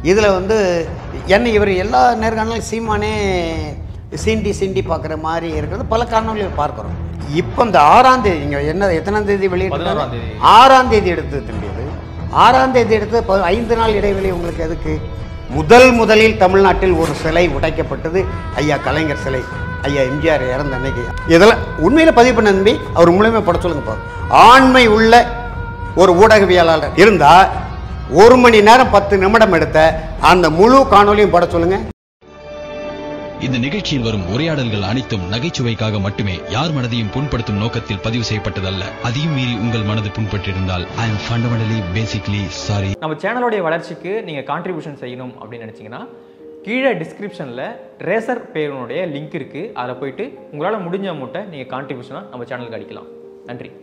இதில் வந்து என்ன இவர் எல்லா நேர்காணலும் சீமானே சீண்டி சீண்டி பார்க்குற மாதிரி இருக்கிறது பல காணொலிகள் பார்க்குறோம் இப்போ இந்த ஆறாம் தேதி இங்கே என்ன எத்தனாம் தேதி வெளியிட்டு பதினோராம் தேதி. ஆறாம் தேதி எடுத்தது தம்பியது ஆறாம் தேதி எடுத்து ப- ஐந்து நாள் இடைவெளி உங்களுக்கு எதுக்கு முதல் முதலில் தமிழ்நாட்டில் ஒரு சிலை உடைக்கப்பட்டது ஐயா கலைஞர் சிலை ஐயா எம்ஜிஆர் இறந்த அன்னைக்கு இதெல்லாம் உண்மையில் பதிவு பண்ண நம்பி அவர் மூலியமாக பட சொல்லுங்க பா ஆண்மை உள்ள ஒரு ஊடகவியலாளர் இருந்தா ஒரு மணி நேரம் பத்து நிமிடம் எடுத்த அந்த முழு காணொலியும் பட சொல்லுங்க இந்த நிகழ்ச்சியில் வரும் உரையாடல்கள் அனைத்தும் நகைச்சுவைக்காக மட்டுமே யார் மனதையும் புண்படுத்தும் நோக்கத்தில் பதிவு செய்யப்பட்டதல்ல அதையும் மீறி உங்கள் மனது புண்பட்டிருந்தால் I am fundamentally basically sorry நம்ம சேனலோடைய வளர்ச்சிக்கு நீங்கள் கான்ட்ரிபியூஷன் செய்யணும் அப்படின்னு நினச்சிங்கன்னா கீழே டிஸ்கிரிப்ஷனில் ரேசர் பேருனுடைய லிங்க் இருக்குது அதில் போயிட்டு உங்களால் முடிஞ்ச அமௌண்ட்டை நீங்கள் கான்ட்ரிபியூஷனாக நம்ம சேனலுக்கு அடிக்கலாம் நன்றி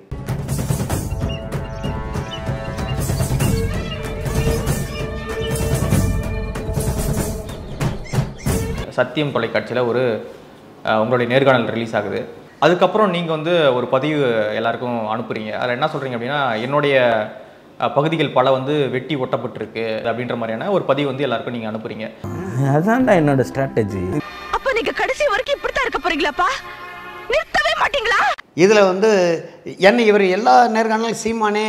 சத்தியம் தொலைக்காட்சியில் ஒரு அஹ், உங்களுடைய நேர்காணல் ரிலீஸ் ஆகுது அதுக்கப்புறம் நீங்கள் வந்து ஒரு பதிவு எல்லாருக்கும் அனுப்புறீங்க அதில் என்ன சொல்கிறீங்க அப்படின்னா என்னுடைய அஹ், பகுதிகள் பல வந்து வெட்டி ஒட்டப்பட்டிருக்கு அப்படின்ற மாதிரியான ஒரு பதிவு வந்து எல்லாருக்கும் நீங்கள் அனுப்புறீங்க அதான்டா என்னோட ஸ்ட்ராட்டஜி அப்ப நீங்க கடைசி வரைக்கும் இப்படித்தான் இருக்க போறீங்களாப்பா நிறுத்தவே மாட்டீங்களா இதில் வந்து என்ன இவர் எல்லா நேர்காணலும் சீமானே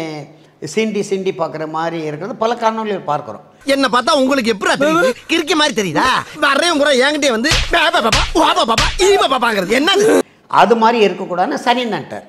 சீண்டி சீண்டி பார்க்குற மாதிரி இருக்கிறது பல காணொலிகள் பார்க்குறோம் என்ன பார்த்தா உங்களுக்கு எப்படி தெரியுது கிறுக்க மாதிரி தெரியுதா வர்றேன் கூட என்கிட்ட வந்து பேபா பாப்பா வாபா பாப்பா ஈபா பாப்பாங்கிறது என்னது அது மாதிரி இருக்கக்கூடாதுன்னு சரின்னுட்டார்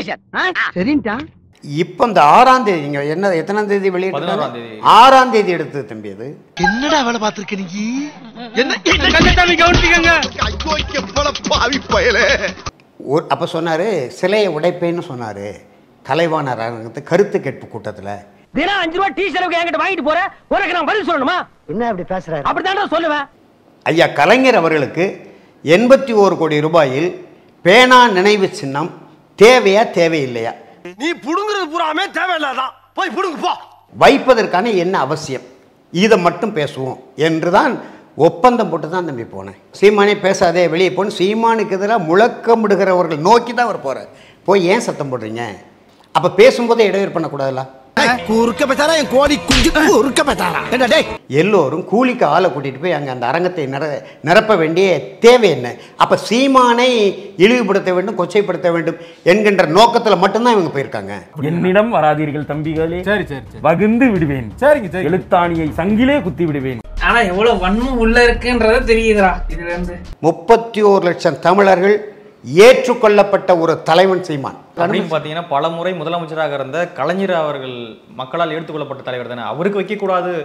சரின்ட்டா இப்போ இந்த ஆறாம் தேதி இங்கே என்ன எத்தனாம் தேதி வெளியிட்டு பதினோராம் தேதி. ஆறாம் தேதி எடுத்தது தம்பி அது என்னடா வேலை பார்த்திருக்க நீ என்ன கண்ணசாமி கவனிச்சுக்கங்க ஐயோ எவ்வளவு பாவி பயலே ஒரு அப்போ சொன்னார் சிலையை உடைப்பேன்னு சொன்னார் கலைவாணர் அரங்கத்து கருத்து கேட்பு கூட்டத்தில் தினம் அஞ்சு ரூபா டீ செலவுக்கு என்கிட்ட வாங்கிட்டு போற உனக்கு நான் பதில் சொல்லணுமா என்ன அப்படி பேசுறாரு அப்படித்தான்டா சொல்லுவேன் ஐயா கலைஞர் அவர்களுக்கு எண்பத்தி ஓரு கோடி ரூபாயில் பேனா நினைவு சின்னம் தேவையா தேவையில்லையா நீ புடுங்குறது பூராமே தேவையில்லாதான் போய் புடுங்கு போ வைப்பதற்கான என்ன அவசியம் இதை மட்டும் பேசுவோம் என்று தான் ஒப்பந்தம் போட்டு தான் தம்பி போனேன் சீமானே பேசாதே வெளியே போன்னு சீமானுக்கு எதிராக முழக்கமிடுகிறவர்கள் நோக்கி தான் அவர் போகிறார் போய் ஏன் சத்தம் போடுறீங்க அப்போ பேசும்போதே இடையூறு பண்ணக்கூடாதுல்ல குறுக்க பேசாரா என் கோழி குஞ்சு குறுக்க பேசாரா என்ன டேய் எல்லோரும் கூலிக்கு ஆளை கூட்டிகிட்டு போய் அங்கே அந்த அரங்கத்தை நிர நிரப்ப வேண்டிய தேவை என்ன அப்போ சீமானை இழிவுபடுத்த வேண்டும் கொச்சைப்படுத்த வேண்டும் என்கின்ற நோக்கத்தில் மட்டும்தான் இவங்க போயிருக்காங்க என்னிடம் வராதீர்கள் தம்பிகளே சரி சரி வகுந்து விடுவேன் சரிங்க சரி எழுத்தாணியை சங்கிலே குத்தி விடுவேன் ஆனா எவ்வளவு வன்மம் உள்ள இருக்குன்றத தெரியுதுடா இதுல இருந்து முப்பத்தி ஓரு லட்சம் தமிழர்கள் ஏற்றுக்கொள்ளப்பட்ட ஒரு தலைவன் சீமான் அப்படின்னு பார்த்தீங்கன்னா பல முறை முதலமைச்சராக இருந்த கலைஞர் அவர்கள் மக்களால் எடுத்துக்கொள்ளப்பட்ட தலைவர் தானே அவருக்கு வைக்கக்கூடாது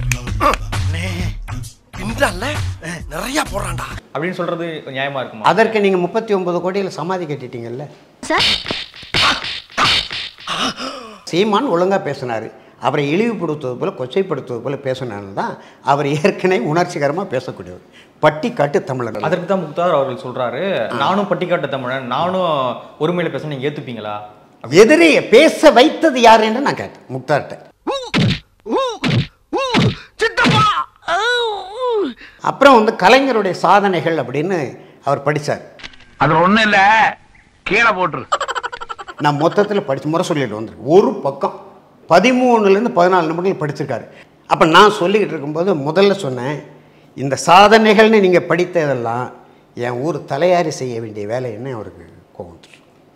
பின்றால நிறைய போடுறான்டா அப்படின்னு சொல்றது நியாயமா இருக்குமா அதற்கு நீங்கள் முப்பத்தி ஒன்பது கோடியில் சமாதி கட்டிட்டீங்கல்ல சார் சீமான் ஒழுங்காக பேசினார் அவரை இழிவுபடுத்துவது போல கொச்சைப்படுத்துவது போல பேசினால தான் அவர் ஏற்கனவே உணர்ச்சிகரமாக பேசக்கூடியவர் பட்டிக்காட்டு தமிழர் அதற்கு தான் முக்தார் அவர்கள் சொல்றாரு நானும் பட்டிக்காட்டு தமிழன் நானும் ஒருமையில பேச நீங்க ஏத்துப்பீங்களா எதிரே பேச வைத்தது யார் என்று நான் கேட்டேன் முக்தார்கிட்ட சித்தப்பா அப்புறம் வந்து கலைஞருடைய சாதனைகள் அப்படின்னு அவர் படித்தார் அது ஒண்ணும் இல்ல கீழே போட்டுரு நான் மொத்தத்தில் படித்து முறை சொல்லிட்டு வந்திருக்கேன் ஒரு பக்கம் பதிமூணுலேருந்து பதினாலு நிமிடங்கள் படிச்சிருக்காரு அப்போ நான் சொல்லிக்கிட்டு இருக்கும்போது முதல்ல சொன்னேன் இந்த சாதனைகள்னு நீங்கள் படித்ததெல்லாம் என் ஊர் தலையாரி செய்ய வேண்டிய வேலைன்னு அவருக்கு கோவம் வந்துச்சு.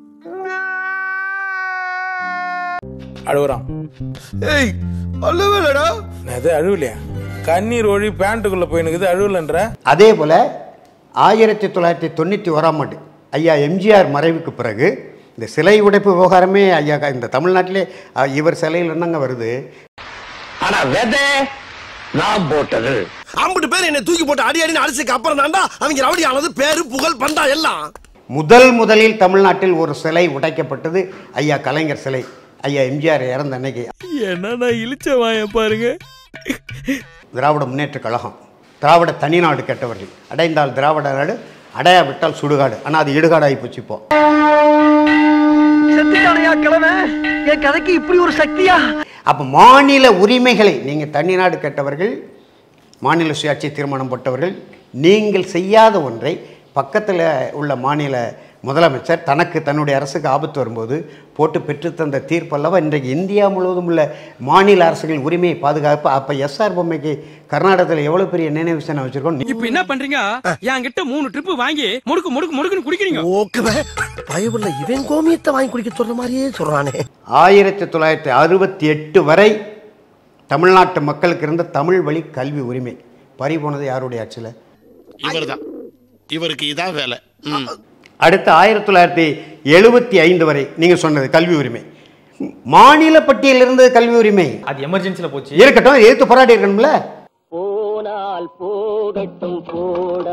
அழுகுறான் ஏய் அல்லவேலடா அது அழுவலையா கண்ணீர் ஒழி பேண்ட்டுக்குள்ள போயினுக்குது அழுவலன்ற அதே போல் ஆயிரத்தி தொள்ளாயிரத்தி தொண்ணூற்றி ஓராம் ஆண்டு ஐயா எம்ஜிஆர் மறைவுக்கு பிறகு இந்த சிலை உடைப்பு விவகாரமே ஐயா இந்த தமிழ்நாட்டிலே அஹ், இவர் சிலையில் என்னங்க வருது ஆனா வெதை நான் போட்டது அம்பிட்டு பேர் என்னை தூக்கி போட்டு அடி அடின்னு அடிச்சுக்கு அப்புறம் தாண்டா அவங்க ரவுடி ஆனது பேரு புகழ் பண்டா எல்லாம் முதல் முதலில் தமிழ்நாட்டில் ஒரு சிலை உடைக்கப்பட்டது ஐயா கலைஞர் சிலை ஐயா எம்ஜிஆர் இறந்த அன்னைக்கு என்னடா இழிச்ச வாய பாருங்க திராவிட முன்னேற்றக் கழகம் திராவிட தனிநாடு கெட்டவர்கள் அடைந்தால் திராவிட நாடு அடையா விட்டால் சுடுகாடு ஆனால் அது இடுகாடாகி போச்சு இப்போ செத்துட்டானையா கிழமை என் கதைக்கு இப்படி ஒரு சக்தியா அப்போ மாநில உரிமைகளை நீங்கள் தனிநாடு கெட்டவர்கள் மாநில சுயாட்சி தீர்மானம் போட்டவர்கள் நீங்கள் செய்யாத ஒன்றை பக்கத்தில் உள்ள மாநில முதலமைச்சர் தனக்கு தன்னுடைய அரசுக்கு ஆபத்து வரும்போது போட்டு பெற்றுத்தந்த தீர்ப்பல்லவா இன்றைக்கு இந்தியா முழுவதும் உள்ள மாநில அரசுகளின் உரிமையை பாதுகாப்பு அப்போ எஸ்ஆர் பொம்மைக்கு கர்நாடகத்தில் எவ்வளோ பெரிய நினைவு சின்னம் வச்சிருக்கோம் இப்ப என்ன பண்றீங்க என்கிட்ட மூணு ட்ரிப் வாங்கி முடுக்கு முடுக்கு முடுக்குன்னு குடிக்கிறீங்க ஓக்குவே பயவுள்ள இவன் கோமியத்தை வாங்கி குடிக்க சொல்ற மாதிரியே சொல்றானே ஆயிரத்தி தொள்ளாயிரத்தி அறுபத்தி எட்டு வரை தமிழ்நாட்டு மக்களுக்கு இருந்த தமிழ் வழி கல்வி உரிமை பறி போனது யாருடைய ஆட்சியில் இவர்தான் இவருக்கு இதான் வேலை அடுத்து ஆயிரத்தி தொள்ளாயிரத்தி எழுபத்தி ஐந்து வரை நீங்கள் சொன்னது கல்வி உரிமை மாநில பட்டியலில் இருந்தது கல்வி உரிமை அது எமர்ஜென்சியில் போச்சு இருக்கட்டும் எதிர்த்து போராடி இருக்கணும்ல போனால் போகட்டும் போடா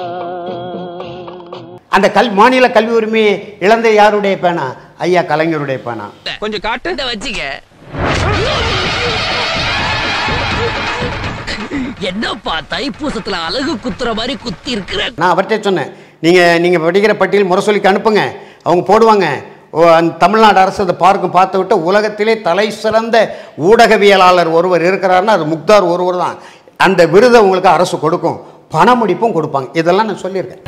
அந்த கல் மாநில கல்வி உரிமையை இழந்த யாருடைய பேனா ஐயா கலைஞருடைய பேனா கொஞ்சம் காட்டு வச்சுக்க என்னப்பா தைப்பூசத்துல அழகு குத்துற மாதிரி குத்தி இருக்கிற நான் அவர்கிட்ட சொன்னேன் நீங்கள் நீங்கள் படிக்கிற பட்டியல் முரசொலிக்கு அனுப்புங்க அவங்க போடுவாங்க ஓ, அந்த தமிழ்நாடு அரசு அதை பார்க்கும் பார்த்து விட்டு உலகத்திலே தலை சிறந்த ஊடகவியலாளர் ஒருவர் இருக்கிறாருன்னா அது முக்தார் ஒருவர் தான் அந்த விருதை உங்களுக்கு அரசு கொடுக்கும் பண முடிப்பும் கொடுப்பாங்க இதெல்லாம் நான் சொல்லியிருக்கேன்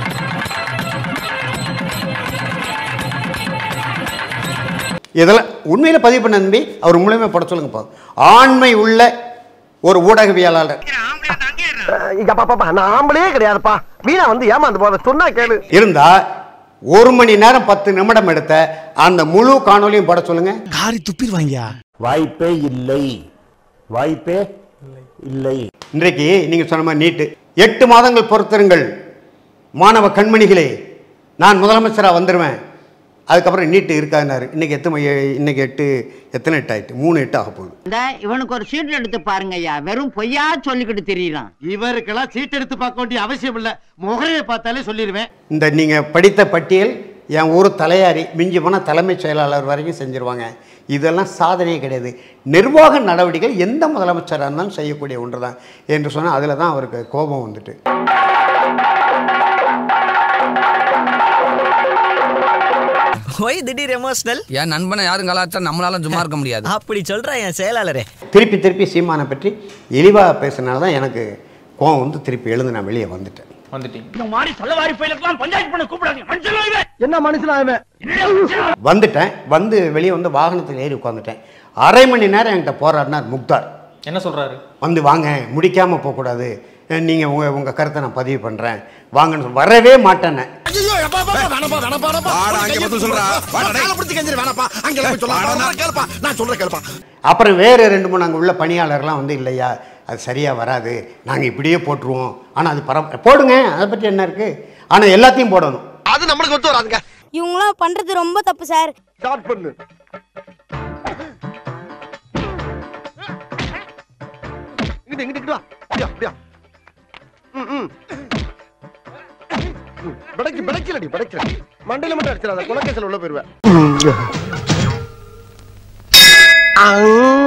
இதெல்லாம் உண்மையில் பதிவு பண்ண நம்பி அவர் மூலியமாக பட சொல்லுங்க போதும் ஆண்மை உள்ள ஒரு ஊடகவியலாளர் நான் ஆம்பளே கிடையாதுப்பா வீணா வந்து ஏமாந்து போத சொன்னா கேளு இருந்தா ஒரு மணி நேரம் பத்து நிமிடம் எடுத்த அந்த முழு காணொலியும் பட சொல்லுங்க காரி துப்பிடுவாங்கயா வாய்ப்பே இல்லை வாய்ப்பே இல்லை இன்றைக்கு நீங்க சொன்ன மாதிரி நீட்டு எட்டு மாதங்கள் பொறுத்திருங்கள் மாணவ கண்மணிகளே நான் முதலமைச்சராக வந்துடுவேன் அதுக்கப்புறம் நீட்டு இருக்காதுனாரு இன்னைக்கு எத்தனை மணி- இன்னைக்கு எட்டு எத்தனை எட்டு ஆயிட்டு மூணு எட்டு ஆக போகுது இந்த இவனுக்கு ஒரு சீட் எடுத்து பாருங்க ஐயா வெறும் பொய்யா சொல்லிக்கிட்டு தெரியலாம் இவருக்கெல்லாம் சீட் எடுத்து பார்க்க வேண்டிய அவசியம் இல்ல முகரையை பார்த்தாலே சொல்லிடுவேன் இந்த நீங்கள் படித்த பட்டியல் என் ஊர் தலையாரி மிஞ்சி போனால் தலைமைச் செயலாளர் வரைக்கும் செஞ்சுருவாங்க இதெல்லாம் சாதனையே கிடையாது நிர்வாக நடவடிக்கைகள் எந்த முதலமைச்சராக இருந்தாலும் செய்யக்கூடிய ஒன்று தான் என்று சொன்னால் அதில் தான் அவருக்கு கோபம் வந்துட்டு ஒய் திடீர் எமோஷனல் என் நண்பனை யாரும் கலாச்சா நம்மளால சும்மா இருக்க முடியாது அப்படி சொல்ற என் செயலாளரே திருப்பி திருப்பி சீமானை பற்றி இழிவாக பேசுனால தான் எனக்கு கோபம் வந்து திருப்பி எழுந்து நான் வெளியே வந்துட்டேன் வந்துட்டீங்க இந்த மாதிரி சொல்லவாரி பயிலுக்கெல்லாம் பஞ்சாயத்து பண்ண கூப்பிடாதீங்க மனுஷன் இவன். என்ன மனுஷனா இவன் வந்துட்டேன் வந்து வெளியே வந்து வாகனத்தில் ஏறி உட்காந்துட்டேன் அரை மணி நேரம் என்கிட்ட போராடினார் முக்தார் என்ன சொல்றாரு வந்து வாங்க முடிக்காமல் போகக்கூடாது நீங்கள் உங்கள் உங்கள் கருத்தை நான் பதிவு பண்ணுறேன் வாங்கன்னு சொல்லி- வரவே மாட்டேன்னு ஐயோ எப்பா எப்பா, எப்பா, வேணாப்பா வேணாப்பா வேணாப்பா வாடா, அங்க வந்து சொல்றா. வாடா, டேய். காலை பிடிச்சு கெஞ்சிரு வேணாப்பா அங்க போய் சொல்லலாம் கேளுப்பா நான் சொல்றேன் கேளுப்பா அப்புறம் வேறு ரெண்டு மூணு அங்கே உள்ள பணியாளர்லாம் வந்து இல்லையா அது சரியாக வராது நாங்கள் இப்படியே போட்டுருவோம் ஆனால் அது பர போடுங்க அதை பற்றி என்ன இருக்குது ஆனால் எல்லாத்தையும் போடணும் அது நம்மளுக்கு ஒத்து வராதுங்க இவங்களாம் பண்றது ரொம்ப தப்பு சார் ஸ்டார்ட் பண்ணு இங்கிட்டு இங்கிட்டு இங்கிட்டு வா அப்படியா அப்படியா ம் ம் ம், பிடைக்கு பிடைக்கலடி பிடைக்கல மண்டையில மட்டும் அடிச்சிடாத குலக்கேசல் உள்ள போயிருவேன்